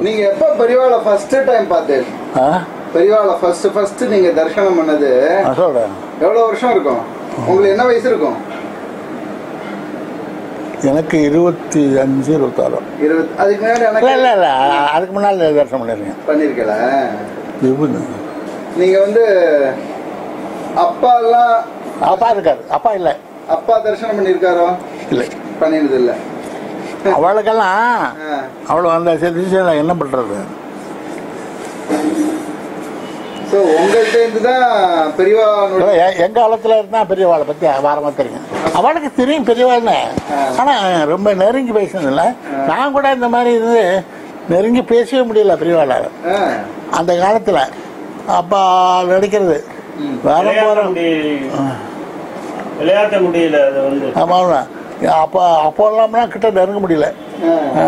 நீங்க எப்ப பெரியவாளை ஃபர்ஸ்ட் டைம் பார்த்தேன் ஆ பெரியவாளை ஃபர்ஸ்ட் ஃபர்ஸ்ட் நீங்க தரிசனம் பண்ணது நான் சொல்கிறேன் எவ்வளவு வருஷம் இருக்கும் உங்களுக்கு என்ன வயசு இருக்கும் எனக்கு இருபத்தி அஞ்சு இருபத்தாறு இருபத்தி அதுக்கு முன்னாடி இல்லை எனக்கு இல்லை இல்லை அதுக்கு முன்னால் தரிசனம் பண்ணிருக்கேன் பண்ணிருக்கல விபுன்னு நீங்க வந்து அப்பா எல்லாம் அப்பா இருக்காரு அப்பா இல்லை அப்பா தரிசனம் பண்ணிருக்காரோ இல்லை பண்ணினது இல்ல அவளுக்கெல்லாம் ஆ. அவள் வந்த சரி நான் என்ன பண்ணுறது சோ உங்கள்ட்ட இருந்து தான் பெரியவா எங்க காலத்துல இருந்தா பெரியவாளை பத்தி வாரமா தெரியும் அவளுக்கு தெரியும் பெரியவாள்னு ஆ. ஆனா ரொம்ப நெருங்கி பேசினதில்ல நான் கூட இந்த மாதிரி இருந்து நெருங்கி பேசவே முடியல பெரியவாளால அந்த காலத்துல அப்பா நடிக்கிறது வர விளையாட்ட போற முடியல விளையாட்ட முடியல அது வந்து ஆமா ஆமா. அப்போ அப்போ இல்லாமலாம் கிட்ட நெருங்க முடியல ஆ.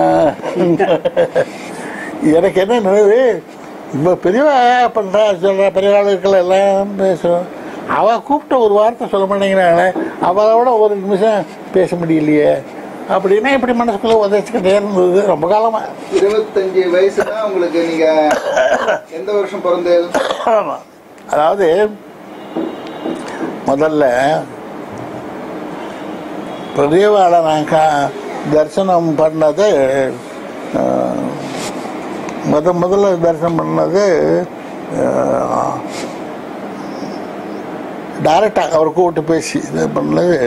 எனக்கு என்ன நினைவு இப்போ பெரியவா பண்றா சொல்ற பெரிய ஆளுக்கள் எல்லாம் பேசுறோம் அவ கூப்பிட்ட ஒரு வார்த்தை சொல்ல மாட்டேங்கிறாளே அவளோட ஒரு நிமிஷம் பேச முடியலையே அப்படின்னா இப்படி மனசுக்குள்ள உதச்சிக்கிட்டே இருந்தது ரொம்ப காலமா இருபத்தஞ்சு வயசு தான் உங்களுக்கு நீங்க எந்த வருஷம் பிறந்தேன் ஆமா. அதாவது முதல்ல பெரியவாளை நான் கா- தரிசனம் பண்ணது அஹ், முத முதல்ல தரிசனம் பண்ணது டைரக்டாக அவர் கூப்பிட்டு பேசி இது பண்ணது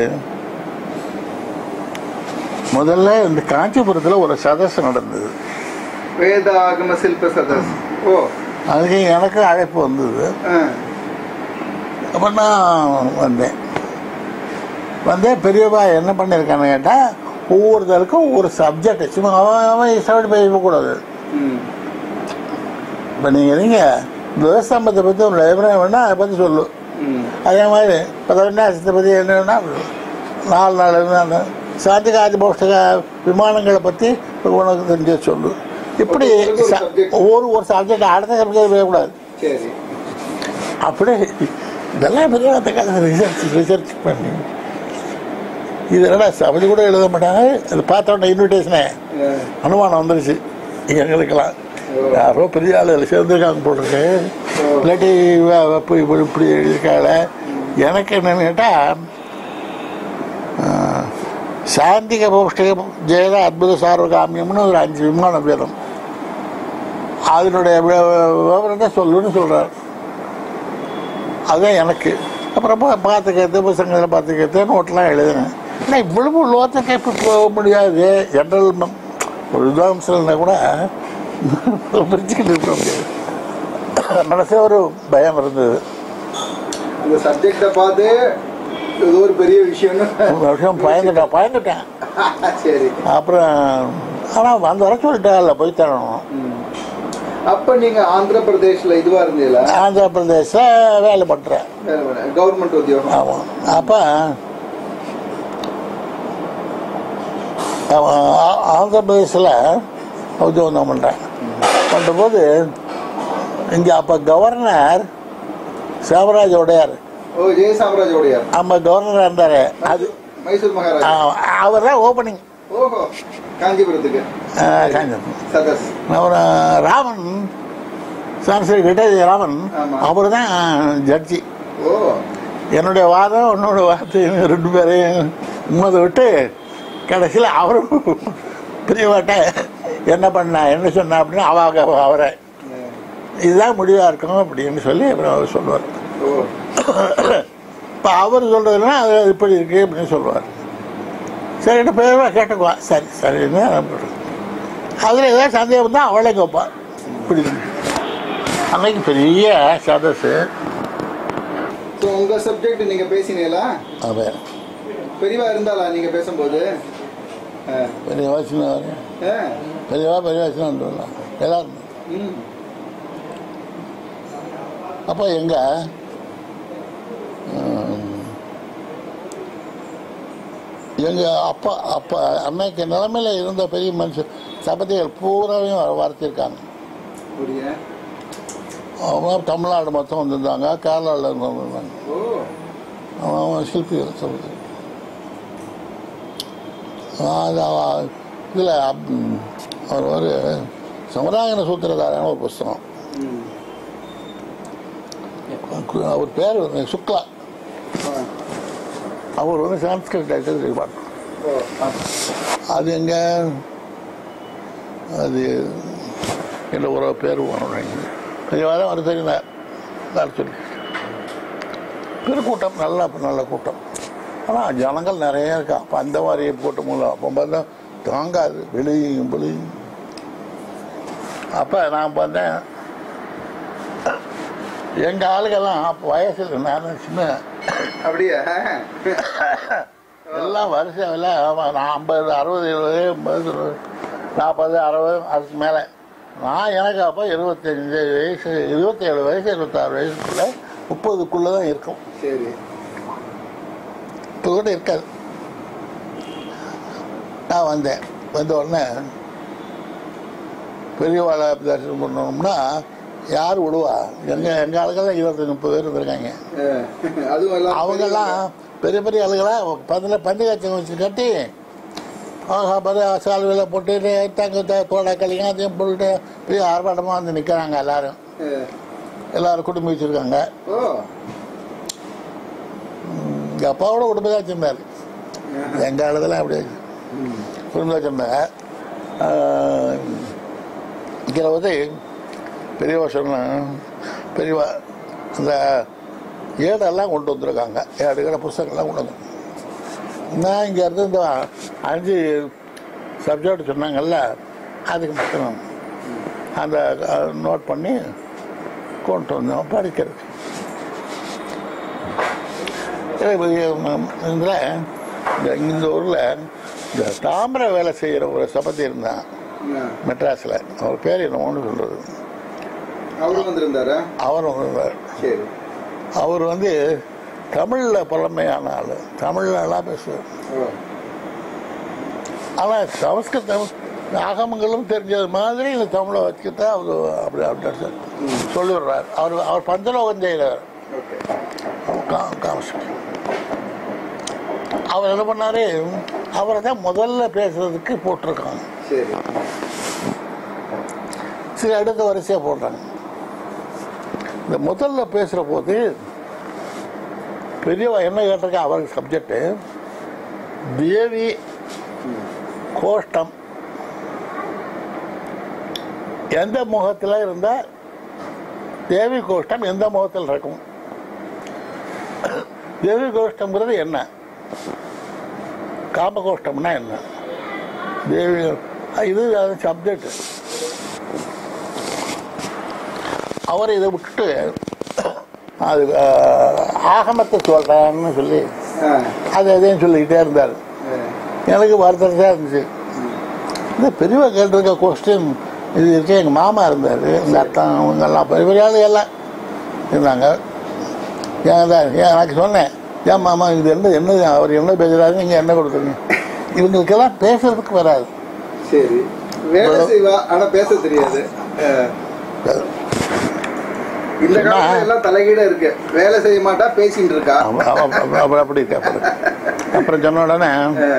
முதல்ல இந்த காஞ்சிபுரத்தில் ஒரு சதஸ் நடந்தது வேதாகம சில்ப சதஸ் ஓ அதுக்கு எனக்கு அழைப்பு வந்தது ஆ. அப்போ நான் வந்தேன் வந்து பெரியப்பா என்ன பண்ணியிருக்கான்னு கேட்டால் ஒவ்வொருத்தருக்கும் ஒவ்வொரு சப்ஜெக்ட் சும்மா அவன் அவன் இஷ்டப்பட்டு பேசக்கூடாது ம். இப்போ நீங்கள் நீங்கள் துவஸ்தம்பத்தை பற்றி ஒரு லைப்ரரி வேணால் அதை பற்றி சொல்லு ம். அதே மாதிரி பதினெண்டாசத்தை பற்றி என்ன வேணால் நாலு நாள் என்ன சாந்திகாதி போஷ்டக விமானங்களை பற்றி உனக்கு தெரிஞ்ச சொல்லு இப்படி ஒவ்வொரு ச- subject. ஒவ்வொரு ஒரு சப்ஜெக்ட் அடுத்த சப்ஜெக்ட் பேசக்கூடாது சரி அப்படியே இதெல்லாம் பெரிய அந்த காலத்தில் ரிசர்ச் ரிசர்ச் பண்ணி இது என்னடா சபதி கூட எழுத மாட்டாங்க அது பார்த்த உடனே இன்விடேஷனே ஆ. அனுமானம் வந்துருச்சு எங்களுக்கெல்லாம் ஓ. யாரோ பெரிய ஆள் அதில் சேர்ந்துருக்காங்க போட்டிருக்கு ஓ. இல்லாட்டி வ- வ- இப்படி இப்படி இப்படி எழுதியிருக்காங்க எனக்கு என்னன்னு கேட்டால் சாந்திக பௌஷ்டிகம் ஜெயத அற்புத சார்வகாமியம்னு ஒரு அஞ்சு விமானம் வேணும் அதனுடைய வி- விவரம் தான் சொல்லுன்னு சொல்கிறார் அதுதான் எனக்கு அப்புறம் பா- பார்த்து கேட்டு புத்தகங்களை பார்த்து கேட்டு நோட்டெலாம் எழுதினேன் ஆனால் இவ்வளவு லோத்துக்கு இப்போ போக முடியாது ஜென்ரல் ம- ஒரு வித்வாம்சம்னா கூட பிரிச்சுக்கிட்டு இருக்க முடியாது மனசே ஒரு பயம் இருந்தது அந்த சப்ஜெக்ட பார்த்து இது ஒரு பெரிய விஷயம்னு ஒரு வருஷம் பயந்துட்டேன் பயந்துட்டேன் சரி அப்புறம் ஆனால் வந்து வர சொல்லிட்டாங்கல்ல போய் தரணும் ம். அப்ப நீங்க ஆந்திர பிரதேஷ்ல இதுவா இருந்தீங்களா ஆந்திர பிரதேசில் வேலை பண்ணுறேன் கவர்மெண்ட் உத்தியோகம் ஆமாம் அப்போ ஆந்திர பிரதேசில் உத்தியோகம் பண்ணுறேன் பண்ணும்போது இங்கே அப்போ கவர்னர் சாமராஜ உடையார் ஓ ஜெய சாம்ராஜ் உடையார் நம்ம கவர்னர் இருந்தார் அது மைசூர் மகாராஜா அவர் தான் ஓப்பனிங் ஓஹோ காஞ்சிபுரத்துக்கு சதஸ் அவர் ராமன் சான்சரி ரிட்டையர் ராமன் ஆமா. அவர் தான் ஜட்ஜி ஓ என்னுடைய வாதம் உன்னோட வார்த்தையும் ரெண்டு பேரையும் உண்மதை விட்டு கடைசியில் அவரும் பெரியவாட்ட என்ன பண்ணா என்ன சொன்னா அப்படின்னு அவங்க அவரை இதுதான் முடிவாக இருக்கும் அப்படின்னு சொல்லி அப்புறம் அவர் சொல்லுவார் ஓ இப்போ அவர் சொல்கிறதுனா அது இப்படி இருக்கு அப்படின்னு சொல்லுவார் சரின்னு பேருவா கேட்டுக்குவான் சரி சரின்னு அதில் ஏதாவது சந்தேகம் தான் அவளே கேட்பான் இப்படி அன்னைக்கு பெரிய சதஸு ஸோ உங்க சப்ஜெக்ட் நீங்க பேசினீங்களா அவன் பெரியவா இருந்தாளா நீங்க பேசும்போது ஆ. பெரிய வாசனை ஆ. பெரியவா பெரிய வாசனை வந்துடலாம் எல்லாரும் ம். அப்போ எங்க எங்க அப்பா அப்பா அன்னைக்கு நிலைமையில இருந்த பெரிய மனுஷன் சபதிகள் பூராவையும் வளர்த்திருக்காங்க புரிய அவங்க தமிழ்நாடு மொத்தம் வந்திருந்தாங்க கேரளாவில் இருந்தவங்க இருந்தாங்க ஓ அவன் அவன் சிற்பிகள் சபதி அது இதில் அவர் ஒரு சமுதாயன சூத்திரதாரான ஒரு புஸ்தகம் ம். அவர் பேர் வந்து சுக்லா ஆ. அவர் வந்து சான்ஸ்கிரிட் டைட்டில் டிபார்ட்மெண்ட் ஓ, ஆ. அது எங்க அது இல்லை ஒரு பேர் வேணும் கொஞ்சம் வர தெரியல நான் சொல்லி பெருக்கூட்டம் நல்ல நல்ல கூட்டம் ஆனால் ஜனங்கள் நிறைய இருக்கா அப்போ அந்த மாதிரி கூட்டம் இல்லை அப்போ பார்த்தா தாங்காது வெளியும் வெளியும் அப்போ நான் பார்த்தேன் எங்கள் ஆளுகெல்லாம் அப்போ வயசில் நான் சின்ன அப்படியா எல்லாம் வரிசையில் நான் ஐம்பது அறுபது எழுபது எண்பது நாற்பது அறுபது அதுக்கு மேலே நான் எனக்கு அப்போ இருபத்தஞ்சு வயசு இருபத்தேழு வயசு இருபத்தாறு வயசுக்குள்ள முப்பதுக்குள்ளே தான் இருக்கும் சரி இப்போ கூட இருக்காது நான் வந்தேன் வந்த உடனே பெரியவாளை தரிசனம் பண்ணோம்னா யார் விடுவா எங்கள் எங்கள் ஆளுக்கெல்லாம் இருபத்தஞ்சு முப்பது பேர் இருந்திருக்காங்க ஆ. அதுவும் எல்லாம் அவங்கெல்லாம் பெரிய பெரிய ஆளுகளா பதில் பண்டிகை வச்சு கட்டி பரு சால்வையில் போட்டு தங்க தோட கலிங்க அதையும் போட்டு பெரிய ஆர்ப்பாட்டமாக வந்து நிற்கிறாங்க எல்லாரும் ஆ. எல்லாரும் குடும்பம் வச்சுருக்காங்க ஓ எங்கள் அப்பாவோட குடும்பம் தான் வச்சுருந்தார் எங்கள் ஆளுதெல்லாம் அப்படி ம். குடும்பம் வச்சுருந்தாங்க இதில் வந்து பெரியவா சொன்ன பெரியவா அந்த ஏடெல்லாம் கொண்டு வந்திருக்காங்க ஏடுகிற புஸ்தகங்கள்லாம் கொண்டு வந்து நான் இங்கே இருந்து இந்த அஞ்சு சப்ஜெக்ட் சொன்னாங்கல்ல அதுக்கு மட்டும் அந்த நோட் பண்ணி கொண்டு வந்தோம் படிக்கிறது இதில் இந்த இந்த ஊரில் இந்த தாமிர வேலை செய்கிற ஒரு சபதி இருந்தான் ஆ. மெட்ராஸில் அவர் பேர் என்ன ஒன்று சொல்கிறது அவரும் வந்திருந்தாரா அவர் இருந்தார் சரி அவர் வந்து தமிழில் புலமையான ஆள் தமிழ்ல எல்லாம் பேசுவார் ஓ ஆனால் சமஸ்கிருதம் ஆகமங்களும் தெரிஞ்சது மாதிரி இந்த தமிழை வச்சுக்கிட்டு அவர் அப்படி அப்படி சொல்லிடுறார் அவர் அவர் பஞ்சலோகம் செய்கிறார் ஓகே கா- காமிச்சு அவர் என்ன பண்ணாரு அவரை தான் முதல்ல பேசுறதுக்கு போட்டிருக்காங்க சரி சரி அடுத்த வரிசையாக போடுறாங்க இந்த முதல்ல பேசுகிற போது பெரியவா என்ன கேட்டிருக்கா அவருக்கு சப்ஜெக்டு தேவி கோஷ்டம் எந்த முகத்தில் இருந்தால் தேவி கோஷ்டம் எந்த முகத்தில் இருக்கும் தேவி கோஷ்டம்ங்கிறது என்ன காமகோஷ்டம்னா என்ன தேவி இது சப்ஜெக்ட் அவர் இதை விட்டுட்டு அது அஹ், ஆகமத்தை சொல்கிறேன்னு சொல்லி ஆ அது எதையும் சொல்லிக்கிட்டே இருந்தார் ஆ. எனக்கு வருத்தமாக இருந்துச்சு இந்த பெரியவா கேட்டிருக்க கொஸ்டின் இது இருக்க எங்கள் மாமா இருந்தார் எங்கள் அத்தா அவங்கெல்லாம் பெரிய பெரிய ஆளு எல்லாம் இருந்தாங்க ஏன் தான் ஏன் எனக்கு சொன்னேன் ஏன் மாமா இது என்ன என்ன அவர் என்ன பேசுகிறாரு நீங்கள் என்ன கொடுக்குறீங்க இவங்களுக்கெல்லாம் பேசுறதுக்கு வராது சரி வேலை செய்வா ஆனா பேச தெரியாது ஆ. இந்த காலத்துல எல்லாம் தலைகீழ இருக்கு வேலை செய்ய மாட்டா பேசிட்டு இருக்கா அவ- அவ- அவ- அவ- அப்படி இருக்கு அப்படி அப்புறம் சொன்ன உடனே ஆ.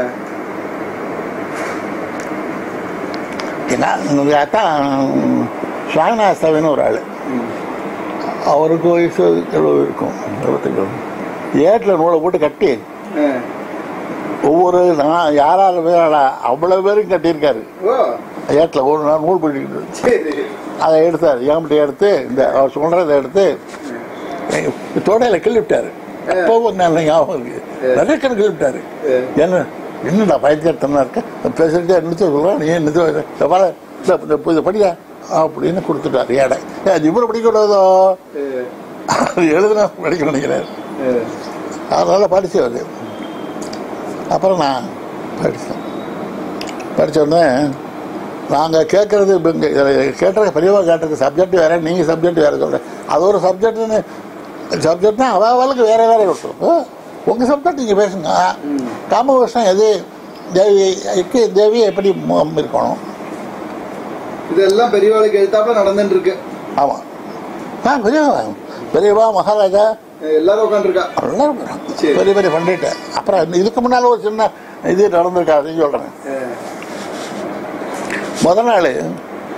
எங்கள் அத்தா சுவாமிநாதவின்னு ஒரு ஆள் ம். அவருக்கு வயசு எழுபது இருக்கும் இருபத்தஞ்சு ஏட்டில் நூலை போட்டு கட்டி ஆ. ஒவ்வொரு நான் யாரால பேரா அவ்வளோ பேரும் கட்டியிருக்காரு ஓ ஏட்டில் ஒரு நாள் நூல் பிடிக்கிறது சரி அதை எடுத்தார் ஏம்பட்டி எடுத்து இந்த அவர் சொல்கிறத எடுத்து தொடையில் கிள்ளிவிட்டாரு அப்போவும் நல்ல ஞாபகம் இருக்கு நிறைய கணக்கு கிள்ளிவிட்டாரு என்ன என்னடா பைத்தியத்தனா இருக்க பேசிட்டு நிறுத்த சொல்கிறேன் நீ நிறுத்த பாரு இந்த இந்த இதை படியா அப்படின்னு கொடுத்துட்டாரு ஏடை ஏ, அது இவரை படிக்கூடாதோ ஆ. எழுதுனா படிக்க நினைக்கிறாரு ஆ. அதனால படிச்சு அது அப்புறம் நான் படித்தேன் படிச்ச உடனே நாங்கள் கேட்குறது கேட்டிருக்க பெரியவா கேட்டிருக்க சப்ஜெக்ட் வேற நீங்கள் சப்ஜெக்ட் வேற சொல்கிறேன் அது ஒரு சப்ஜெக்ட்னு சப்ஜெக்ட்னா அவளுக்கு வேற வேற விட்டுரும் உங்கள் சப்ஜெக்ட் நீங்கள் பேசுங்க காமகிருஷ்ணன் எது தேவிக்கு தேவி எப்படி முகம் இருக்கணும் இதெல்லாம் பெரியவாளுக்கு எழுத்தாப்புல நடந்துட்டு இருக்கு ஆமாம் ஆ பெரியவா பெரியவா மகாராஜா எல்லாரும் உட்காந்துருக்கா எல்லாரும் சரி. பெரிய பெரிய பண்டிட்டு அப்புறம் இதுக்கு முன்னால் ஒரு சின்ன இது நடந்திருக்கா அதையும் சொல்கிறேன் முத நாள்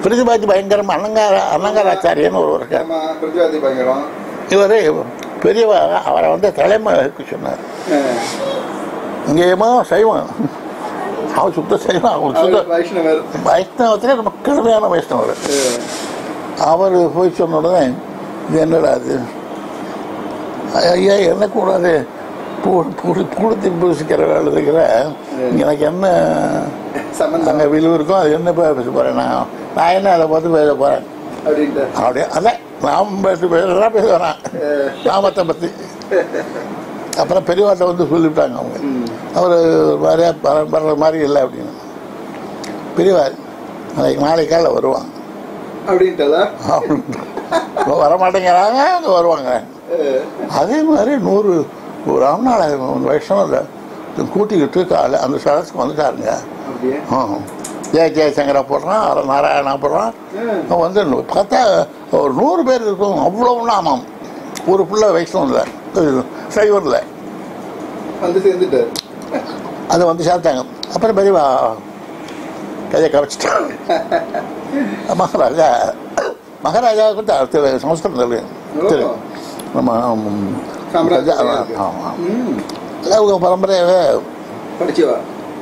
பிரதிபாதி பயங்கரம் அலங்கார அலங்காராச்சாரியன்னு ஒருவர் இருக்கார் ஆமா பிரஜாதி பயங்கரம் இவர் பெரியவா அவரை வந்து தலைமை இருக்க சொன்னார் அஹ், இங்கேயுமா சைவம் அவர் சுத்த சைவம் அவர் சுத்த அவர் வைஷ்ணவர் வைஷ்ணவத்திலே ரொம்ப கடுமையான வைஷ்ணவர் அஹ், அவர் போய் சொன்ன உடனே இது என்னடா அது ஐயா என்ன கூடாது புடுத்தி பூசிக்கிற வேலை இருக்கிற எனக்கு என்ன சம்பந்தம் அங்கே விழுவு இருக்கும் அது என்ன பேச போகிறேன் நான் நான் என்ன அதை பார்த்து பேச போகிறேன் அப்படின்ட்டு அப்படியே அதான் நாம் பேச பேசலாம் பேச வரேன் நாமத்தை பற்றி அப்புறம் பெரியவாட்ட வந்து சொல்லிவிட்டாங்க அவங்க ம். அவர் வர வர்ற மாதிரி இல்லை அப்படின்னு பெரியவார் நாளைக்கு நாளைக்கு காலைல வருவாங்க அப்படின்ட்டதா அவங்க வர மாட்டேங்கிறாங்க அவங்க வருவாங்க அஹ், அதே மாதிரி நூறு ஒரு ராமநாதன் வைஷ்ணவ கூட்டிக்கிட்டு காலை அந்த சதஸ்க்கு வந்துட்டாருங்க அப்படியே ஆ. ஜெய ஜெயசங்கரா போடுறான் அரை நாராயணா போடுறான் ம். அவன் வந்து பார்த்தா ஒரு நூறு பேர் இருக்கும் அவ்வளவு நாமம் ஒரு பிள்ளை வைஷ்ணவத்தில் சைவரில் வந்து சேர்ந்துட்டாரு அதை வந்து சேர்த்தாங்க அப்புறம் பெரியவா கையை கரைச்சிட்டாங்க மகாராஜா மகாராஜாவுக்கு த- திரு சமஸ்கிருதம் தெரியும் திரு நம்ம ம், சாம்ராஜ்யம் ஆமா, இருக்கு. ஆமா. ம், அவங்க பரம்பரையாவே படிச்சவா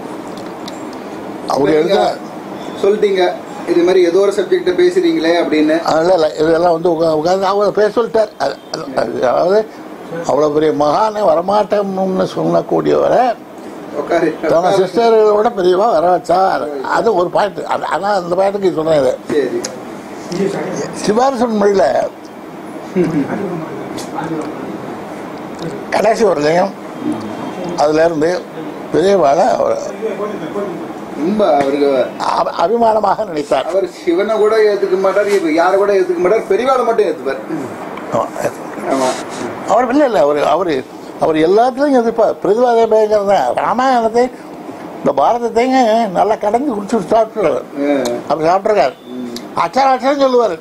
அவர் எழுத சொல்லிட்டீங்க இது மாதிரி ஏதோ ஒரு சப்ஜெக்ட பேசுறீங்களே அப்படின்னு அதெல்லாம் இல்லை இதெல்லாம் வந்து உட்கா- உட்கார்ந்து அவர் பேச சொல்லிட்டார் அது- அது- அது- அதாவது அவ்வளோ பெரிய மகானே வரமாட்டோம்னு சொல்லக்கூடியவரை உட்காரு தன சிஸ்டர்களோட பெரியவா வர வச்சார் அது ஒரு பாயிண்ட் ஆனால் அந்த பாயிண்ட்டுக்கு சொன்னேன் இது சரி சிவாரசன் மொழியில் கடைசி ஒரு லயம் அதுல இருந்து பெரியவாளை அவர் ரொம்ப அவருக்கு அப- அபிமானமாக நினைத்தார் அவர் சிவனை கூட ஏத்துக்க மாட்டார் இப்ப யாரை கூட ஏத்துக்க மாட்டார் பெரியவாளை மட்டும் ஏத்துப்பார் ஆமா அவர் இல்லை இல்லை அவர் அவர் அவர் எல்லாத்துலையும் எதிர்ப்பார் பிரதிவாத பயங்கரம் தான் ராமாயணத்தை இந்த பாரதத்தைங்க நல்லா கடந்து குடிச்சு சாப்பிட்டுருவார் அஹ், அப்படி சாப்பிட்ருக்காரு அச்சார அச்சாரம் சொல்லுவார்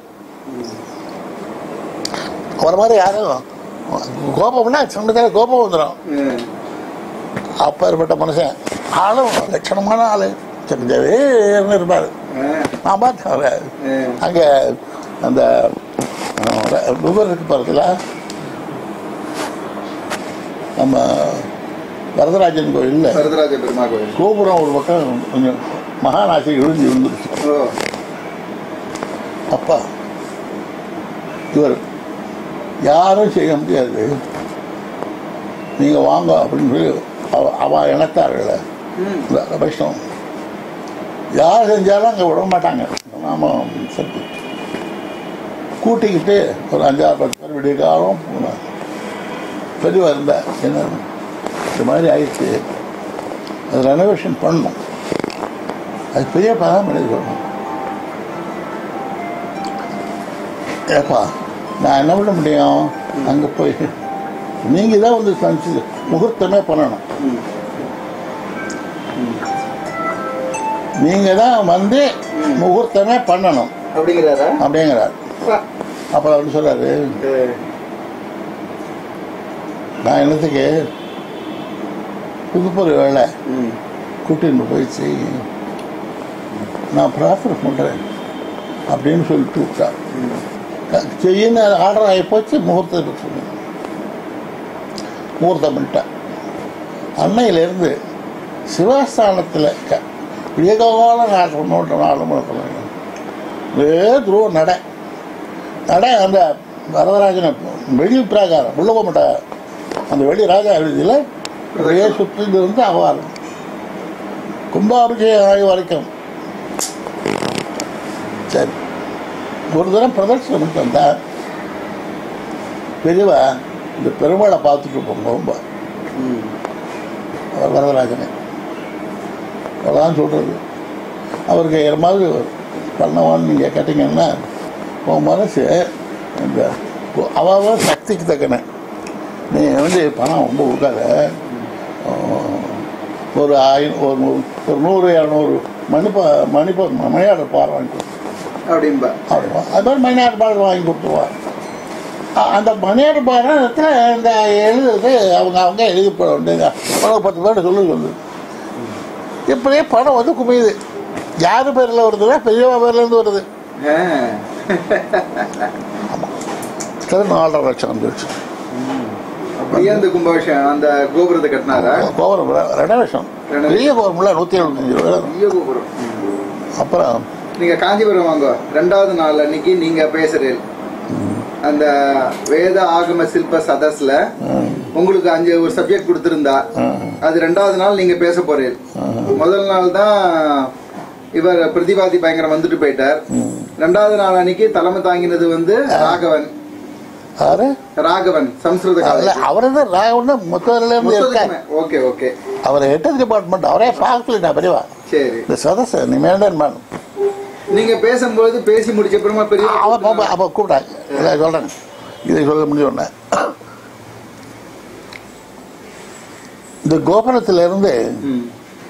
ஒரு மாதிரி யாரும் கோபம்னா சொன்னதில் கோபம் வந்துடும் அஹ், அப்பேற்பட்ட மனுஷன் ஆளும் லட்சணமான ஆளு சக்கரஜவேர்னு இருப்பார் அஹ், நான் பார்த்தேன் அவரை. அஹ், அங்கே அந்த நுகர் இருக்கு பாருங்களா நம்ம வரதராஜன் கோயிலில் வரதராஜ பெருமா கோயில் கோபுரம் ஒரு பக்கம் கொஞ்சம் மகாநாசி இழிஞ்சு விழுந்துருச்சு ஓ அப்பா இவர் யாரும் செய்ய முடியாது நீங்க வாங்க அப்படின்னு சொல்லி அவ- அவ இனத்தார்கள் ம், வைஷ்ணவம் யார் செஞ்சாலும் அங்கே விட மாட்டாங்க நாம சக்தி கூட்டிக்கிட்டு ஒரு அஞ்சாறு பத்து பேர் விடிய காலம் போனார் பெரியவா இருந்தா என்ன இந்த மாதிரி ஆயிடுச்சு அது ரெனோவேஷன் பண்ணணும் அது பெரியப்பா தான் பண்ணி சொல்லணும் ஏப்பா நான் என்ன பண்ண முடியும் அங்கே போய் நீங்கள் தான் வந்து சமைச்சு முகூர்த்தமே பண்ணணும் ம், நீங்கள் தான் வந்து முகூர்த்தமே பண்ணணும் அப்படிங்கிறாரா அப்படிங்கிறார் அப்பா. அப்புறம் அவர் சொல்றாரு அஹ், நான் என்னத்துக்கு புதுப்பொரு வேலை ம், கூட்டின்னு போய் செய் நான் ப்ராஃபர் பண்ணுறேன் அப்படின்னு சொல்லிட்டு விட்டார் செய்யின்னு ஆர்டர் ஆகி போச்சு முகூர்த்தத்துக்கு சொன்னேன் முகூர்த்தம் பண்ணிட்டேன் அன்னையிலேருந்து சிவஸ்தானத்தில் க விவேகால நாள் நோட்டு நாலு முழக்கம் ஒரே துருவ நடை நடை அந்த வரதராஜனை வெளி பிராகாரம் உள்ள போக மாட்டார் அந்த வெளி ராஜா எழுதியில் ஒரே சுற்றி இருந்து அவாரம் கும்பாபிஷேகம் ஆகி வரைக்கும் சரி ஒரு தரம் பிரதர்ஷனம் பண்ணிட்டு வந்தா பெரியவா இந்த பெருமாளை பார்த்துட்டு போங்க ரொம்ப ம், அவர் வரதராஜனை அதான் சொல்கிறது அவருக்கு வேறு மாதிரி பண்ணவான்னு நீங்கள் கேட்டிங்கன்னா உன் மனசு இந்த அவாவ சக்திக்கு தக்கன நீ வந்து பணம் ரொம்ப கொடுக்காத ஒரு ஆய் ஒரு நூறு- ஒரு நூறு இரநூறு மணிப்பா மணிப்பா மணியாட பார் வாங்கி கொடு. அப்படின்பா அப்படிவா அது மாதிரி மணியாட பாடல் வாங்கி கொடுத்துருவா அ- அந்த மணியாட பாடத்தில் இந்த எழுதுறது அவங்க அவங்க எழுதி போட வேண்டியது உனக்கு பத்து பேர் சொல்லு சொல்லு இப்படியே பணம் வந்து குமியுது யார் பேரில் வருதுன்னா பெரியவா பேர்லேருந்து வருது ஆ. கிட்ட நாலரை லட்சம் வந்துருச்சு அப்படியே அந்த கும்பாபிஷேகம் அந்த கோபுரத்தை கட்டினாரா கோபுரம் ரெனோவேஷன் பெரிய கோபுரம்ல நூற்றி எழுபத்தஞ்சு ரூபா பெரிய கோபுரம் அப்புறம் நீங்க காஞ்சிபுரம் வாங்க ரெண்டாவது நாள் அன்னைக்கு நீங்க பேசுறீங்க அந்த வேத ஆகம சில்ப சதஸ்ல உங்களுக்கு அஞ்சு ஒரு சப்ஜெக்ட் கொடுத்திருந்தா அது ரெண்டாவது நாள் நீங்க பேச போறீங்க முதல் நாள் தான் இவர் பிரதிவாதி பயங்கரம் வந்துட்டு போயிட்டார் ரெண்டாவது நாள் அன்னைக்கு தலைமை தாங்கினது வந்து ராகவன் யாரு ராகவன் சம்ஸ்கிருத இல்ல காலேஜ் அவரு தான் நான் ஒன்று முத்தவரில் இருந்து இருக்கேன் ஓகே ஓகே அவர் ஹெட் டிபார்ட்மெண்ட் அவரே பார்க்கல நான் பெரியவா சரி இந்த சதஸ் நீ மெயின்டைன் பண்ணு நீங்க பேசும்போது பேசி முடிச்ச அப்புறமா பெரிய அவன் பாப்பா அப்போ கூப்பிட்டாங்க இல்லை சொல்கிறேன் இதை சொல்ல முடியும் இந்த கோபுரத்துல இருந்து ம்.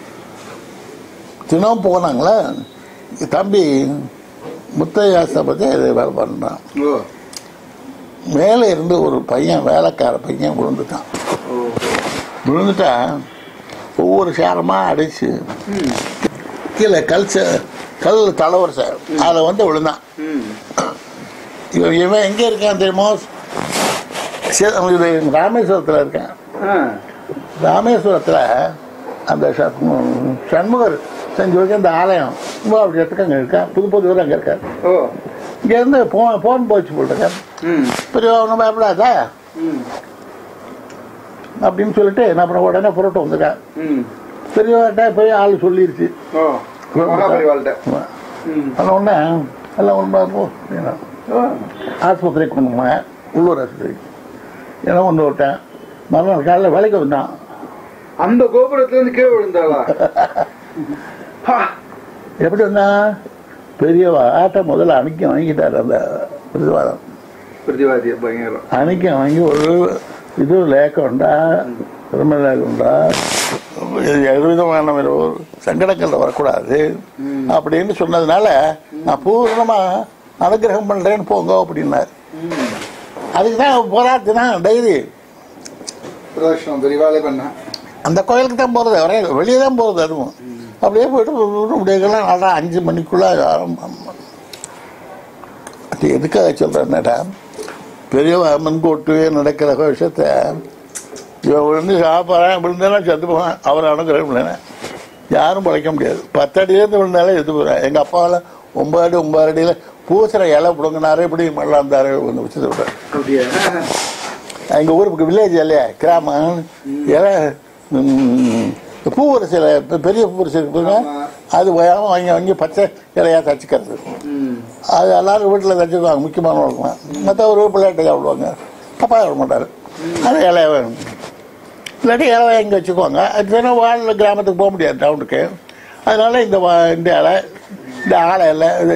தினம் போனாங்களே தம்பி முத்தையாசை பற்றி இது வேலை பண்ணுறான் ஓ மேலே இருந்து ஒரு பையன் வேலைக்கார பையன் விழுந்துட்டான் ஓ விழுந்துட்டா ஒவ்வொரு சேரமாக அடிச்சு ம் கீழே கல் சே- கல் தலவரிசை அதில் வந்து விழுந்தான் ம் இவன் இவன் எங்கே இருக்கான் தெரியுமோ சே- இது ராமேஸ்வரத்தில் இருக்கேன் ஆ ராமேஸ்வரத்தில் அந்த ச- சண்முகர் செஞ்சு வைக்க அந்த ஆலயம் மூவாவது இடத்துக்கு அங்கே இருக்கா புது புது அங்கே இருக்கார் ஓ இங்கேருந்து போ ஃபோன் போச்சு போட்டுருக்கேன் ம் பெரிய ஒன்றும் பயப்படாதா ம் அப்படின்னு சொல்லிட்டு நான் அப்புறம் உடனே புரட்டம் வந்துட்டேன் ம் பெரியவர்கிட்ட போய் ஆள் சொல்லிருச்சு ஓ மகாபரிவாள்கிட்ட ம் அந்த உடனே எல்லாம் ஒன்று போ அப்படின்னா. ஆஸ்பத்திரிக்கு கொண்டு போனேன் உள்ளூர் ஆஸ்பத்திரி ஏன்னா கொண்டு விட்டேன் மறுநாள் காலையில் வேலைக்கு வந்தான் அந்த கோபுரத்துல இருந்து கீழே விழுந்தாளா ஹா! எப்படி வந்தான் பெரியவா ஆட்டை முதல்ல அணிக்க வாங்கிட்டார் அந்த பிரதிவாதம் பிரதிவாதி பயங்கரம் அணிக்க வாங்கி ஒரு இது லேக்கம் உண்டா திரும்ப லேக்கம் உண்டா இது எதுவிதமான ஒரு சங்கடங்கள் வரக்கூடாது அப்படின்னு சொன்னதுனால நான் பூர்ணமா அனுகிரகம் பண்றேன்னு போங்க அப்படின்னார் அதுக்கு தான் போராட்டு தான் டைரி பிரதட்சணம் பெரியவாளே பண்ணா அந்த கோயிலுக்கு தான் போகிறது ஒரே வெளியே தான் போகிறது அதுவும் அப்படியே போயிட்டு முடியலாம் நல்லா அஞ்சு மணிக்குள்ள ஆரம்பம் அது எதுக்காக சொல்கிறேன்னாடா பெரிய முன்கோட்டு நடக்கிற விஷயத்த இவன் விழுந்து சாப்பிட்றேன் விழுந்தேன்னா செத்து போவேன் அவர் அணுகிறேன் இல்லைன்னா யாரும் பழைக்க முடியாது பத்தடியிலேருந்து விழுந்தாலே செத்து போகிறேன் எங்கள் அப்பாவில் ஒன்பது அடி ஒன்பது அடியில் பூசுகிற இலை பிடுங்கினாரு இப்படி மல்லாந்தாரு வந்து வச்சு விட்டார் அப்படியா எங்கள் ஊருக்கு வில்லேஜ் இல்லையா கிராமம் இலை ம், பூவரசியில் பெ- பெரிய பூவரசி இருக்குங்க ஆமா. அது ஓயாம வாங்கி வாங்கி பச்சை இலையாக தச்சுக்கிறது ம் அது எல்லாரும் வீட்டில் தச்சுக்குவாங்க முக்கியமான வழக்கம் மற்ற ஒரு பிள்ளைகிட்ட சாப்பிடுவாங்க அப்பா விட மாட்டார் அது இலைய வேணும் இல்லாட்டி இலை வாங்கி வச்சுக்குவாங்க அது வேணால் வாழ் கிராமத்துக்கு போக முடியாது டவுனுக்கு அதனால இந்த வா- இந்த இலை இந்த ஆலை இலை இது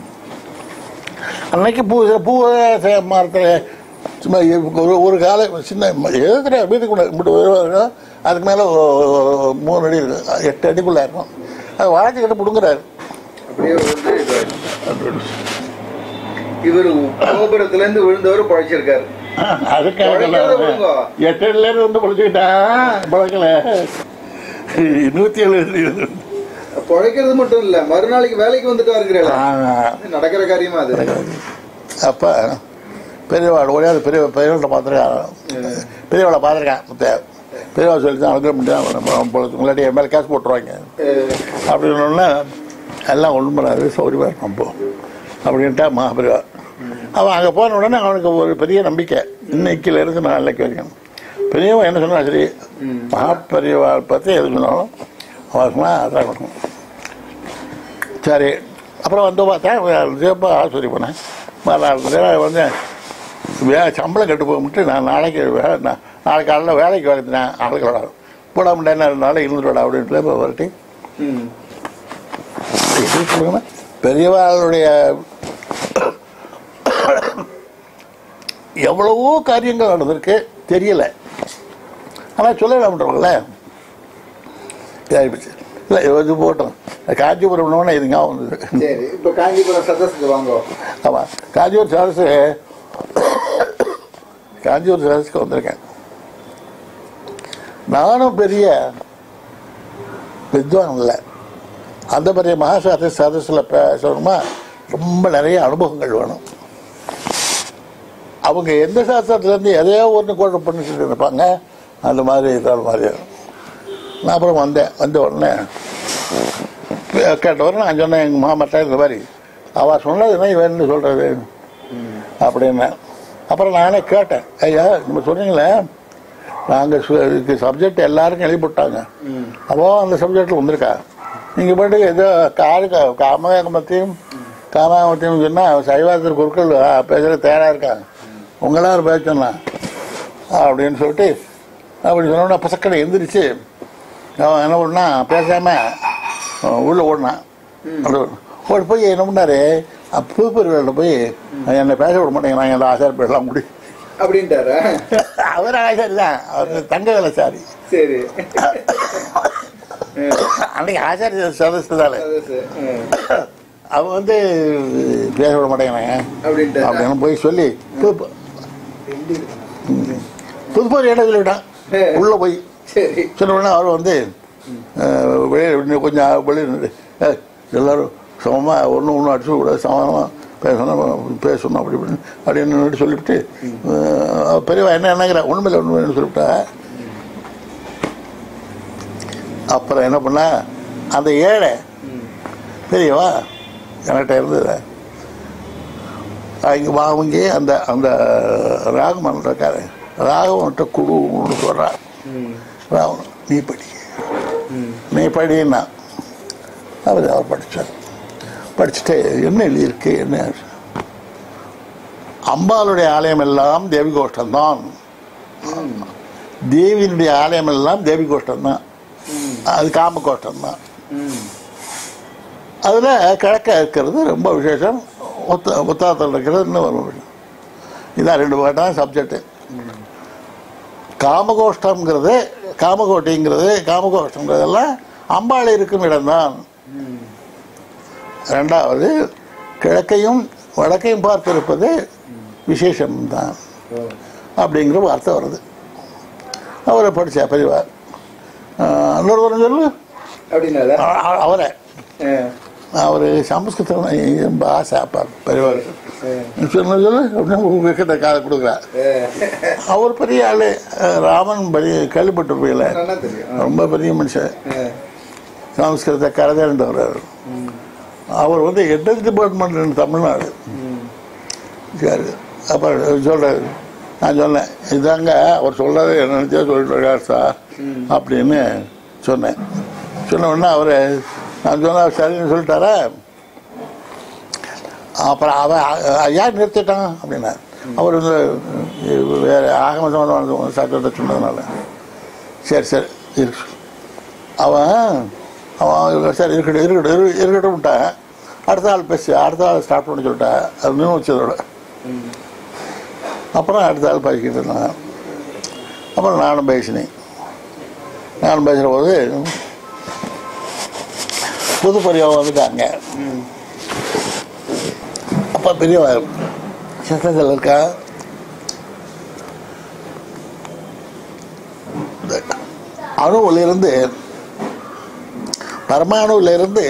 அன்னைக்கு பூ பூ மரத்தில் சும்மா ஒரு ஒரு காலை சின்ன எதுக்குற வீட்டுக்குள்ள இப்படி வருவாங்க அதுக்கு மேலே மூணு அடி இருக்கும் எட்டு அடிக்குள்ளே இருக்கும் அது வளர்ச்சிக்கிட்டு பிடுங்குறாரு அப்படியே விழுந்து இதாயிடுச்சு. இவர் கோபுரத்துல இருந்து விழுந்தவர் பழைச்சிருக்காரு அதுக்காக பழைக்காத விடுங்கோ. எட்டு அடியில இருந்து வந்து பழச்சுக்கிட்டான் பழக்கல நூற்றி எழுபது பழைக்கிறது மட்டும் இல்ல மறுநாளைக்கு வேலைக்கு வந்துட்டா இருக்கிறேன் நடக்கிற காரியமா அது அப்போ பெரியவாள் ஒரே ஒரு பெரிய பெரியவள்கிட்ட பார்த்துருக்கான் பெரியவளை பார்த்துருக்கேன் முத்த பெரியவா சொல்லி தான் அனுகிற முடியாது முன்னாடி என் மேலே கேஸ் போட்டுருவாங்க அஹ், அப்படின்னோடனே எல்லாம் ஒன்றும் பண்ணாது சௌரியமாக இருக்கும் அப்போ அப்படின்ட்டா மகாபெரிவா அவன் அங்கே போன உடனே அவனுக்கு ஒரு பெரிய நம்பிக்கை இன்னைக்குல இருந்து நாளைக்கு வரைக்கும் பெரியவன் என்ன சொன்னா சரி மகாபெரியவாள் பற்றி எது சொன்னாலும் அவசரமாக அதான் கொடுக்கும் சரி அப்புறம் வந்து பார்த்தேன் சிறப்பாக ஆஸ்பத்திரி போனேன் மறுநாள் வந்து வே சம்பளம் கட்டு போகும்போது நான் நாளைக்கு வே நான் நாளைக்கு காலையில் வேலைக்கு வரதுனேன் ஆளுகளோட போட முடியாது ரெண்டு நாள் இருந்துடா அப்படின்ட்டு இப்போ வரட்டி ம். எப்படி சொல்லுங்கன்னா பெரியவாளுடைய எவ்வளவோ காரியங்கள் நடந்திருக்கு தெரியல ஆனால் சொல்ல வேண்டாம்ல இதாகிடுச்சு இல்லை இது போட்டோம் காஞ்சிபுரம்னோடனே இது ஞாபகம் வந்தது சரி இப்ப காஞ்சிபுரம் சதஸுக்கு வாங்க ஆமாம் காஞ்சிபுரம் சரசு காஞ்சிபுரம் சரஸுக்கு வந்திருக்கேன் நானும் பெரிய வித்வான் இல்லை அந்த பெரிய மகாசாஸ்திரி சதஸில் பேசணுமா ரொம்ப நிறைய அனுபவங்கள் வேணும் அவங்க எந்த சாஸ்திரத்துலேருந்து எதையோ ஒன்று கூட பண்ணிட்டு இருப்பாங்க அந்த மாதிரி இதான மாதிரி நான் அப்புறம் வந்தேன் வந்த உடனே கேட்டவரை நான் சொன்னேன் எங்கள் மாமாட்ட இந்த மாதிரி அவள் சொன்னதுன்னா இவன் சொல்கிறது அப்படின்னேன் அப்புறம் நானே கேட்டேன் ஐயா நம்ம சொன்னீங்களே நாங்கள் இதுக்கு சப்ஜெக்ட் எல்லாருக்கும் எழுதிவிட்டாங்க அப்போ அந்த சப்ஜெக்டில் வந்திருக்கா நீங்கள் பாட்டுக்கு ஏதோ காரு காமகமத்தையும் காமாகமத்தையும் சொன்னால் சைவாசர் குருக்கள் பேசுகிற தயாராக இருக்காங்க உங்களால் பேச சொன்னான் அப்படின்னு சொல்லிட்டு அப்படி சொன்னோன்னா பசக்கடை எந்திரிச்சு அவன் என்ன பண்ணா பேசாமல் உள்ளே ஓடினான் அப்படி ஓடி போய் என்ன பண்ணாரு பூப்பருவில் போய் என்னை பேச விட மாட்டேங்கிறாங்க அந்த ஆசார் பேசலாம் முடி அப்படின்ட்டாரா அவர் ஆசாரி தான் அவர் தங்க வேலைசாரி சரி அன்னைக்கு ஆச்சாரிய சதஸ்து தானே அது சரி. ம். அவன் வந்து பேச விட மாட்டேங்கிறாங்க அப்படின்ட்டாரா அப்படின்னு போய் சொல்லி புது- புதுப்பூர் இடம் சொல்லிவிட்டான் உள்ள போய் சரி சொன்ன உடனே அவர் வந்து அஹ், வெளியே இன்னும் கொஞ்சம் வெளியே நின்று, "ஏய், எல்லாரும் சமமாக ஒன்று ஒன்று அடிச்சு கூட சமாதானமாக பேசணும் பேசணும் அப்படி இப்படின்னு அப்படின்னு நின்னுட்டு சொல்லிவிட்டு அஹ், பெரியவா என்ன என்னங்கிற ஒன்றுமில்லை ஒன்றுமில்லைன்னு சொல்லிவிட்டா அப்புறம் என்ன பண்ணா அந்த ஏழை பெரியவா என்கிட்ட இருந்தது இங்கே வாங்க அந்த அந்த ராகமன் இருக்காரு ராகவன்கிட்ட குடுன்னு சொல்கிறான் ம். ராவன் நீ படி ம். நீ படின்னா அவர் அவர் படித்தார் படிச்சுட்டு என்ன எழுதியிருக்கு என்ன அம்பாளுடைய ஆலயம் எல்லாம் தேவி கோஷ்டம்தான் தேவியினுடைய ஆலயம் எல்லாம் தேவி கோஷ்டம்தான் அது காம கோஷ்டம்தான் ம். அதில் கிழக்க இருக்கிறது ரொம்ப விசேஷம் ஒத்த ஒத்தாத்தில் இருக்கிறது இன்னும் ஒரு விஷயம் இதான் ரெண்டு பாட்டான சப்ஜெக்டு காமகோஷ்டம்ங்கிறது காமகோட்டிங்கிறது காமகோஷ்டங்கிறதெல்லாம் அம்பாள் இருக்கும் இடம்தான் ம். ரெண்டாவது கிழக்கையும் வடக்கையும் பார்த்திருப்பது விசேஷம்தான் ஓ. அப்படிங்கிற வார்த்தை வருது அவரை படித்தா பெரியவார் ஆஹ், இன்னொரு ஒரு சொல்லு அப்படின்னால அ- அ- அவரை ஆ. அவர் சமஸ்கிருதம் ரொம்ப ஆசை அப்பா பெரியவர் ஆ. சொன்ன சொல்லு அப்படின்னு உங்க கிட்ட காதை கொடுக்குறார் ஆ. அவர் பெரிய ஆளு அஹ், ராமன் பெரிய கேள்விப்பட்டிருப்பீங்கள நல்லா தெரியும் ஆ. ரொம்ப பெரிய மனுஷன் ஆ. சமஸ்கிருத கரதேண்டவர் ம். அவர் வந்து எட்டு டிபார்ட்மெண்ட் தமிழ்நாடு ம். சரி அப்புறம் சொல்றாரு நான் சொன்னேன் இதாங்க அவர் சொல்றது என்னன்னு சொல்லிட்டு இருக்கார் சார் ம். அப்படின்னு சொன்னேன் சொன்ன உடனே அவர் நான் சொன்ன சரின்னு சொல்லிட்டாரா அப்புறம் அவன் அ- ஏன் நிறுத்திட்டான் அப்படின்னா அவர் வந்து வேற ஆகம சம்பந்தமான சட்டத்தை சொன்னதுனால சரி சரி இருக்கு அவன் அவன் சரி இருக்கட்டும் இருக்கட்டும் இரு- இருக்கட்டும் விட்டான் அடுத்த ஆள் பேசி அடுத்த ஆள் ஸ்டார்ட் பண்ணி சொல்லிட்டேன் அது நின்று வச்சதோட ம். அப்புறம் அடுத்த ஆள் பேசிக்கிட்டு இருந்தான் அப்புறம் நானும் பேசினேன் நானும் பேசுகிற போது புது பெரியவங்க வந்துட்டாங்க ம். அப்பா பெரியவா சத்தத்தில் இருக்கா இந்த அணுவிலிருந்து பரமாணுவிலிருந்து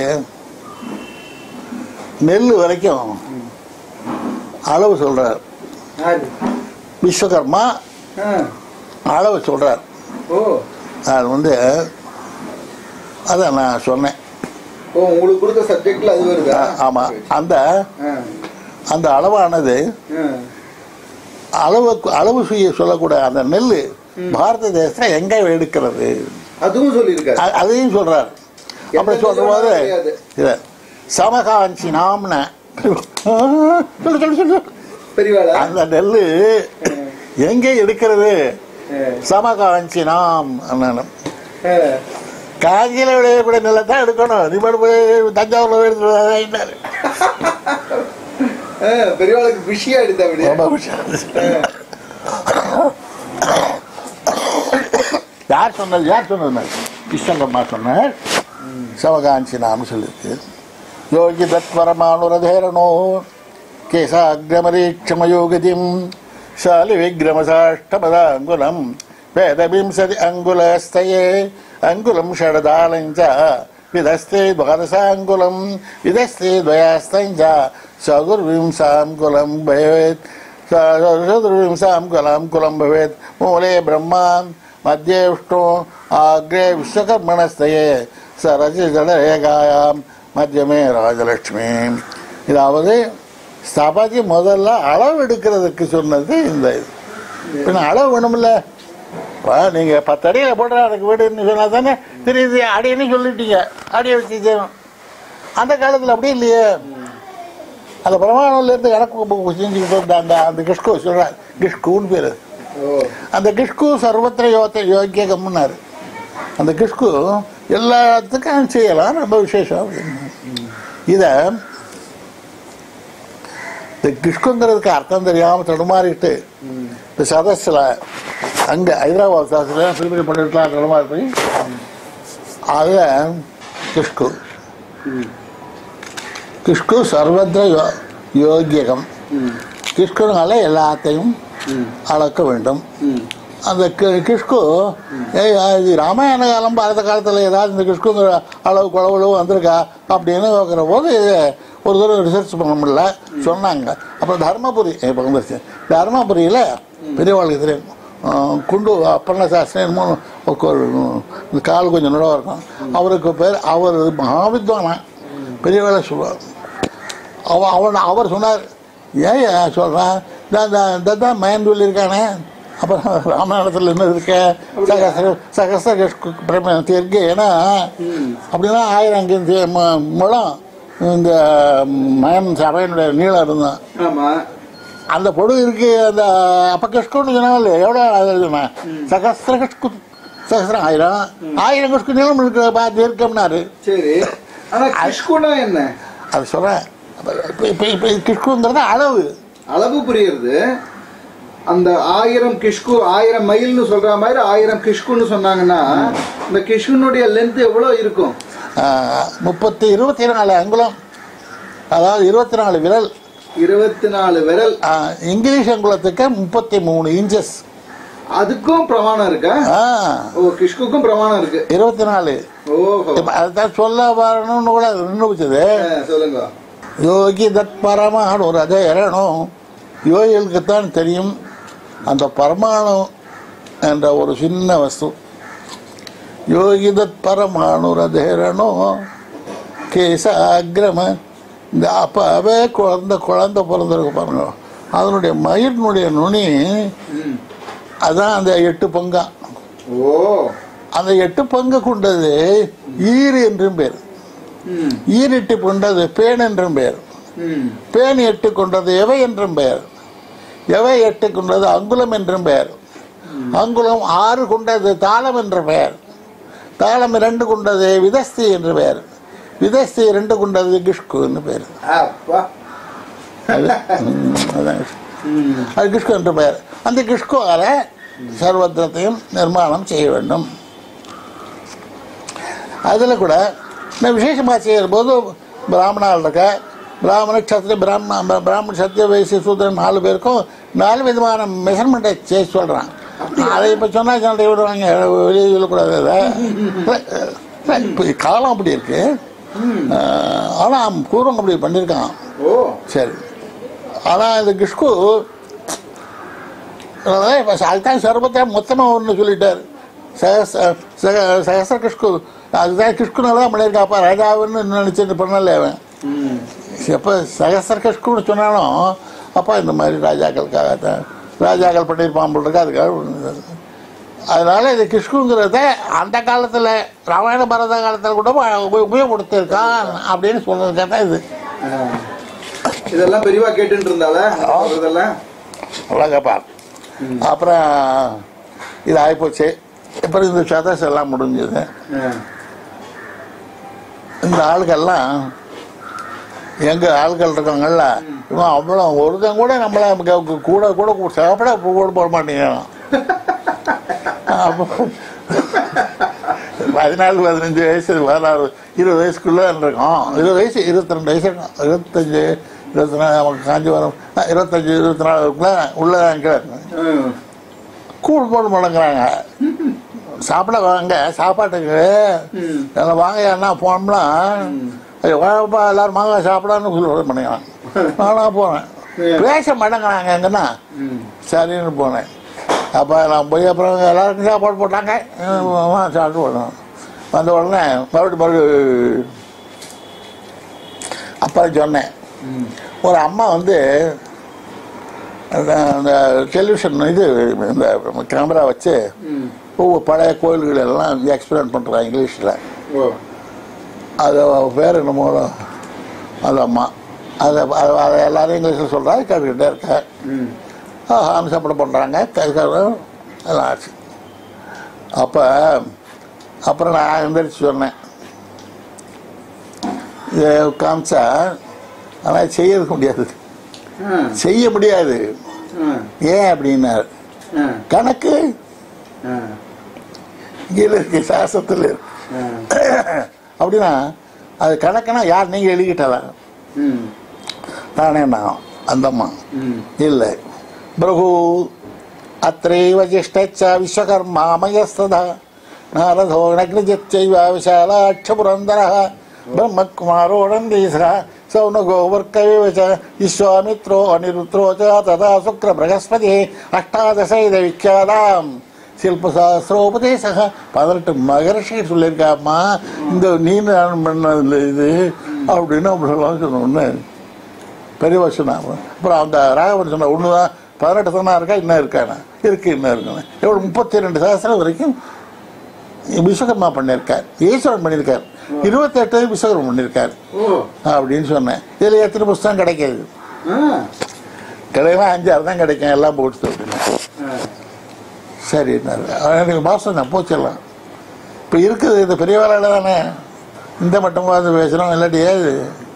நெல் வரைக்கும் அளவு சொல்றார் யாரு? விஸ்வகர்மா ஆ. அளவு சொல்றார் ஓ அது வந்து அதான் நான் சொன்னேன் ஓ உங்களுக்கு கொடுத்த சப்ஜெக்ட்ல அது வருதா ஆ- ஆமா அந்த ஆ. அந்த அளவானது ஆ. அளவு அளவு செய்ய சொல்லக்கூட அந்த நெல் பாரத தேசத்துல எங்க எடுக்கிறது அதுவும் சொல்லியிருக்காரு அ- அதையும் சொல்றார் அப்படி எந்த சொல்ற போது நிறுவனம் கிடையாது. இத சமகாஞ்சி நாம்ன சொல்லு சொல்லு சொல்லு பெரியவாளா அந்த நெல் எங்க எடுக்கிறது ஆ. சமகாஞ்சி நாம் அண்ணனும் ஆ. காஞ்சியில விளையக்கூடிய நெல்லை தான் எடுக்கணும் நீ மட்டும் போய் தஞ்சாவூர்ல எடுத்துட்டு வாங்கிட்டாரு ஆ, பெரியவாளுக்கு பிஷியா எடுத்த அப்படியே ரொம்ப விஷயம். யார் சொன்னது யார் சொன்னது கிருஷ்ணகம்மா சொன்னார் சவகாஞ்சி நாம சொல்லிருக்கு யோகி தத்வரமானுரதேரணோ கேசாகிரமரீட்சமயோகதிம் சாலி விக்ரமசாஷ்டபதாங்குலம் வேதவிம்சதி அங்குலஸ்தயே அங்குலம் ஷடதாலஞ்ச விதஸ்தே துவாதசாங்குலம் விதஸ்தே துவயாஸ்தஞ்ச சதுர்விம்சாங்குலம் பவேத் சதுர்விம்சாங்குலம் குலம் பவேத் மூலே பிரம்மா மத்தியே விஷ்ணு ஆக்ரே விஸ்வகர்மணஸ்தயே சரசி ஜடரேகாயாம் மத்தியமே ராஜலட்சுமி இதாவது ஸ்தபதி முதல்ல அளவு எடுக்கிறதுக்கு சொன்னது இந்த இது பின்ன அளவு வேணும்ல இப்போ நீங்கள் பத்து அடியில் போடுற அதுக்கு வீடுன்னு சொன்னால் தானே தெரியுது அடின்னு சொல்லிட்டீங்க அடியை வச்சு செய்யணும் அந்த காலத்தில் அப்படி இல்லையே அந்த பிரமாணம்லேருந்து எனக்கு செஞ்சுக்கிட்டு வந்த அந்த அந்த கிஷ்கு சொல்கிறார் கிஷ்குன்னு பேர் ஓ அந்த கிஷ்கு சர்வத்திர யோத்த யோக்கியகம்னாரு அந்த கிஷ்கு எல்லாத்துக்கும் செய்யலாம் ரொம்ப விசேஷம் அப்படின்னு இதை இந்த கிஷ்குங்கிறதுக்கு அர்த்தம் தெரியாமல் தடுமாறிட்டு இந்த சதஸில் அங்கே ஹைதராபாத் சதஸில் திருப்பதி பண்ணிட்டுலாம் தடுமாறி போய் அதில் கிஷ்கு கிஷ்கு சர்வத்திர யோ யோக்கியகம் கிஷ்குனால எல்லாத்தையும் அளக்க வேண்டும் ம் அந்த கி- கிஷ்கு ஏய், இது ராமாயண காலம் பாரத காலத்தில் ஏதாவது இந்த கிஷ்குங்கிற அளவு குளவுளவு வந்திருக்கா அப்படின்னு பார்க்குற போது இது ஒரு தடவை ரிசர்ச் பண்ண முடியல சொன்னாங்க அப்புறம் தர்மபுரி இப்போ வந்துருச்சு தர்மபுரியில் பெரியவாளுக்கு தெரியும் அஹ், குண்டு அப்பண்ண சாஸ்திரம் மூணு ஒரு இந்த கால் கொஞ்சம் நுழவாக இருக்கும் அவருக்கு பேர் அவர் மகாவித்வானா பெரியவாளை சொல்லுவார் அவன் அவன் அவர் சொன்னார் ஏன் சொல்கிறான் இந்த தான் மயன் சொல்லியிருக்கானே அப்புறம் ராமாயணத்தில் என்ன இருக்க சகசர சகசர பிரம தெற்கு ஏன்னா அப்படின்னா ஆயிரம் அங்கே முழம் இந்த மயன் சபையினுடைய நீளம் இருந்தான் ஆமா அந்த பொடு இருக்கு அந்த அப்ப கஷ்கம்னு சொன்னாங்க எவ்வளோ எழுதுனேன் சகஸ்திர கஷ்கு சகஸ்திரம் ஆயிரம் ஆயிரம் கஷ்கு நீளம் இருக்கு பார்த்து இருக்கம்னாரு சரி ஆனா கிஷ்குனா என்ன அது சொல்கிறேன் இப்போ இப்போ இப்போ கிஷ்குங்கிறது அளவு அளவு புரியுறது அந்த ஆயிரம் கிஷ்கு ஆயிரம் மைல்னு சொல்ற மாதிரி ஆயிரம் கிஷ்குன்னு சொன்னாங்கன்னா இந்த கிஷ்குனுடைய லென்த் எவ்வளவு இருக்கும் ஆஹ், முப்பத்தி இருபத்தி நாலு அங்குலம் அதாவது இருபத்தி நாலு விரல் இருபத்தி நாலு விரல் ஆஹ், இங்கிலீஷ் அங்குலத்துக்கு முப்பத்தி மூணு இன்ச்சஸ் அதுக்கும் பிரமாணம் இருக்கா ஓ கிஷ்குக்கும் பிரமாணம் இருக்கு இருபத்தி நாலு ஓஹோ இப்போ அதுதான் சொல்ல வரணும்னு கூட நிரூபிச்சது ஆ, சொல்லுங்க யோகி தத் பரமாணு ரத இறணும் யோகிகளுக்குத்தான் தெரியும் அந்த பரமாணு என்ற ஒரு சின்ன வஸ்து யோகி தத் பரமாணு ரதேரணோ கேச அக்ரம இந்த அப்பவே குழந்தை குழந்தை பிறந்திருக்கு பாருங்க அதனுடைய மயிரினுடைய நுனி ம். அதான் அந்த எட்டு பங்கா ஓ அந்த எட்டு பங்கு கொண்டது ஈறு என்றும் பேர் ம் ஈரிட்டு கொண்டது பேன் என்றும் பெயர் ம் பேன் எட்டு கொண்டது எவை என்றும் பெயர் எவை எட்டு கொண்டது அங்குலம் என்றும் பெயர் அங்குலம் ஆறு கொண்டது தாளம் என்ற பெயர் தாளம் இரண்டு கொண்டது விதஸ்தி என்று பெயர் விதஸ்தி இரண்டு கொண்டது கிஷ்குன்னு பெயர் அப்பா அது ம், அதான் ம் அது கிஷ்கு என்று பெயர் அந்த கிஷ்குவால சர்வத்திரத்தையும் நிர்மாணம் செய்ய வேண்டும் அதில் கூட நான் விசேஷமாக செய்கிற போது பிராமணால் இருக்க பிராமண சத்திர பிராமண பிராமண சத்திய வயசு சூத்திரன் நாலு பேருக்கும் நாலு விதமான மெஷர்மெண்ட்டை செய்ய சொல்கிறான் அதை இப்போ சொன்னால் சண்டை விடுவாங்க வெளியே சொல்லக்கூடாது அதை இப்போ காலம் அப்படி இருக்கு ஆனால் பூர்வம் அப்படி பண்ணியிருக்கான் ஓ சரி ஆனால் இந்த கிஷ்கு அதான் இப்போ அதுதான் சர்வத்தை மொத்தமாக ஒன்று சொல்லிட்டார் சகச சக சகசர கிஷ்கு அதுதான் கிஷ்குனால தான் பண்ணியிருக்காப்பா ராஜாவுன்னு நினச்சிட்டு பண்ணல அவன் ம் எப்போ சகசர கிஷ்குன்னு சொன்னாலும் அப்பா இந்த மாதிரி ராஜாக்களுக்காக தான் ராஜாக்கள் பண்ணியிருப்பான் போல் இருக்கு அதுக்காக பண்ணது. அதனால இது கிஷ்குங்கிறத அந்த காலத்தில் ராமாயண பாரத காலத்தில் கூட உப- உபயோகப்படுத்தியிருக்கான் அப்படின்னு சொல்றதுக்காக தான் இது ஆ. இதெல்லாம் பெரியவா கேட்டுட்டு இருந்தால இதெல்லாம் அழகப்பா அப்புறம் இது ஆகிப்போச்சு அப்புறம் இந்த சதஸ் எல்லாம் முடிஞ்சது இந்த ஆளுகள்லாம் எங்க ஆட்கள் இருக்காங்கல்ல இவன் அவ்வளோ ஒருத்தன் கூட நம்மள க- கூட கூட கூ- சாப்பிட கூட போட மாட்டேங்கிறான் அப்போ பதினாலு பதினஞ்சு வயசு பதினாறு இருபது வயசுக்குள்ள இருக்கோம் இருபது வயசு இருபத்தி ரெண்டு வயசு இருக்கும் இருபத்தஞ்சு இருபத்தி நாலு நமக்கு காஞ்சிபுரம் ஆ, இருபத்தஞ்சு இருபத்தி நாலுக்குள்ள உள்ள கீழே இருக்கும் ம். கூழ் போட மாட்டேங்கிறாங்க சாப்பிட வாங்க சாப்பாட்டுக்கு ம். எல்லாம் வாங்க யாருன்னா போனோம்னா "ஐயோ, வாப்பா எல்லாரும் வாங்க சாப்பிடான்னு சொல்லி பண்ணிக்கலாம் நானா போனேன் பேச மாட்டேங்கிறாங்க எங்கன்னா ம். சரின்னு போனேன் அப்போ நான் போய் அப்புறம் எல்லாருக்கும் சாப்பாடு போட்டாங்க ஹம், வா, சாப்பிட்டு போனோம் வந்த உடனே மறுபடியும் மறுபடியும் அப்புறம் சொன்னேன் ம். ஒரு அம்மா வந்து அந்த அந்த டெலிவிஷன் இது இந்த கேமரா வச்சு ம். ஒவ்வொரு பழைய கோயில்கள் எல்லாம் எக்ஸ்பிளைன் பண்ணுறாங்க இங்கிலீஷில் ஓ அது பேர் என்னமோ அது அம்மா அதை அதை அதை எல்லாரும் இங்கிலீஷில் சொல்கிறாங்க கேட்டுக்கிட்டே இருக்கேன் ம். சாமி சாப்பிட பண்ணுறாங்க எல்லாம் ஆச்சு அப்போ அப்புறம் நான் எந்திரிச்சு சொன்னேன் இதை காமிச்சா ஆனால் செய்யறதுக்கு முடியாது ஆ. செய்ய முடியாது ஆ. ஏன் அப்படின்னாரு ஆ. கணக்கு ஆ. கீழே இருக்கு சாஸ்திரத்தில் இருக்கு ஆ. அப்படின்னா அது கணக்குனா யார் நீங்கள் எழுதிக்கிட்டதா ம். நானே நான் அந்தம்மா ம். இல்லை பிரபு அத்தைவ ஜிஷ்டச்ச விஸ்வகர்மா மயஸ்ததா நாரதோ நக்னிஜச்சைவ விஷாலாட்ச புரந்தர பிரம்மகுமாரோடந்தீச சௌனகோ வர்க்கைவ ச விஸ்வாமித்ரோ அனிருத்ரோ ச ததா சுக்ர பிரகஸ்பதி அஷ்டாதசைத விக்கியாதாம் சில்பசாஸ்திரோபதேசக பதினெட்டு மகர்ஷி சொல்லியிருக்காம்மா இந்த நீ நான் பண்ணதில்லை இது அப்படின்னு அப்படிலாம் சொன்னோன்னு பெரிய சொன்னாங்க அப்புறம் அந்த ராகவன் சொன்ன ஒன்று தான் பதினெட்டு தானே இருக்கா இன்னும் இருக்கானே இருக்கு இன்னும் இருக்குன்னு எவ்வளோ முப்பத்தி ரெண்டு சாஸ்திரம் வரைக்கும் விஸ்வகர்மா பண்ணியிருக்கார் ஈஸ்வரன் பண்ணியிருக்கார் இருபத்தெட்டு விஸ்வகர்மா பண்ணியிருக்கார் ஓ அப்படின்னு சொன்னேன் இதில் எத்தனை புஸ்தகம் கிடைக்காது ஆ. கிடைக்கலாம் அஞ்சாறு தான் கிடைக்கும் எல்லாம் போட்டு அப்படின்னு ஆ. சரின்னாரு அவன் எனக்கு பாசம் தான் போச்சிடலாம் இப்போ இருக்குது இது பெரிய வேலையில் தானே இந்த மட்டும் பார்த்து பேசுகிறோம் இல்லாட்டி ஏது